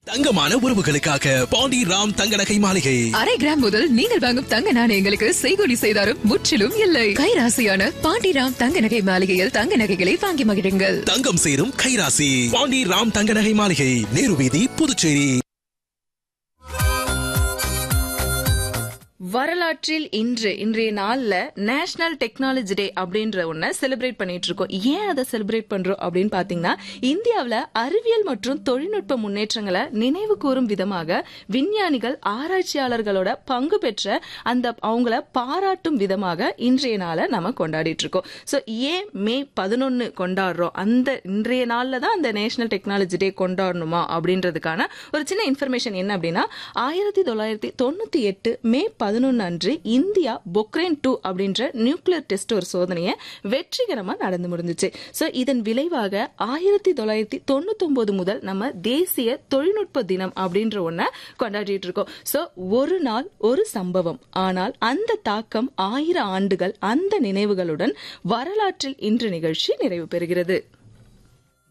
தங்கமான உறவுகளுக்காக பாண்டி ராம் தங்க நகை மாளிகை அரை கிராம் முதல் நீங்கள் வாங்கும் தங்க நாணயங்களுக்கு செய்கூலி செய்தாரும் முற்றிலும் இல்லை கைராசியான பாண்டிராம் தங்க நகை மாளிகையில் தங்க நகைகளை வாங்கி மகிழுங்கள் தங்கம் சேரும் கைராசி பாண்டி ராம் தங்க நகை மாளிகை நேரு வீதி புதுச்சேரி வரலாற்றில் இன்று இன்றைய நாள்ல நேஷனல் டெக்னாலஜி டே அப்படின்ற ஒன்ன செலிப்ரேட் பண்ணிட்டு இருக்கோம் ஏன் அதை செலிப்ரேட் பண்றோம் அப்படின்னு பாத்தீங்கன்னா இந்தியாவுல அறிவியல் மற்றும் தொழில்நுட்ப முன்னேற்றங்களை நினைவு கூறும் விதமாக விஞ்ஞானிகள் ஆராய்ச்சியாளர்களோட பங்கு பெற்ற அந்த அவங்கள பாராட்டும் விதமாக இன்றைய நாளை நம்ம கொண்டாடிட்டு இருக்கோம் ஸோ ஏன் மே பதினொன்னு கொண்டாடுறோம் அந்த இன்றைய நாள்ல தான் அந்த நேஷனல் டெக்னாலஜி டே கொண்டாடணுமா அப்படின்றதுக்கான ஒரு சின்ன இன்ஃபர்மேஷன் என்ன அப்படின்னா ஆயிரத்தி தொள்ளாயிரத்தி தொண்ணூத்தி எட்டு மே பதினொன்று அன்று இந்தியா பொக்ரைன் டூ அப்படின்ற நியூக்ளியர் டெஸ்ட் ஒரு சோதனையை வெற்றிகரமா நடந்து முடிஞ்சுச்சு ஸோ இதன் விளைவாக ஆயிரத்தி தொள்ளாயிரத்தி தொண்ணூத்தொன்பது முதல் நம்ம தேசிய தொழில்நுட்ப தினம் அப்படின்ற ஒன்ன கொண்டாடிட்டு இருக்கோம் ஸோ ஒரு நாள் ஒரு சம்பவம் ஆனால் அந்த தாக்கம் ஆயிரம் ஆண்டுகள் அந்த நினைவுகளுடன் வரலாற்றில் இன்று நிகழ்ச்சி நிறைவு பெறுகிறது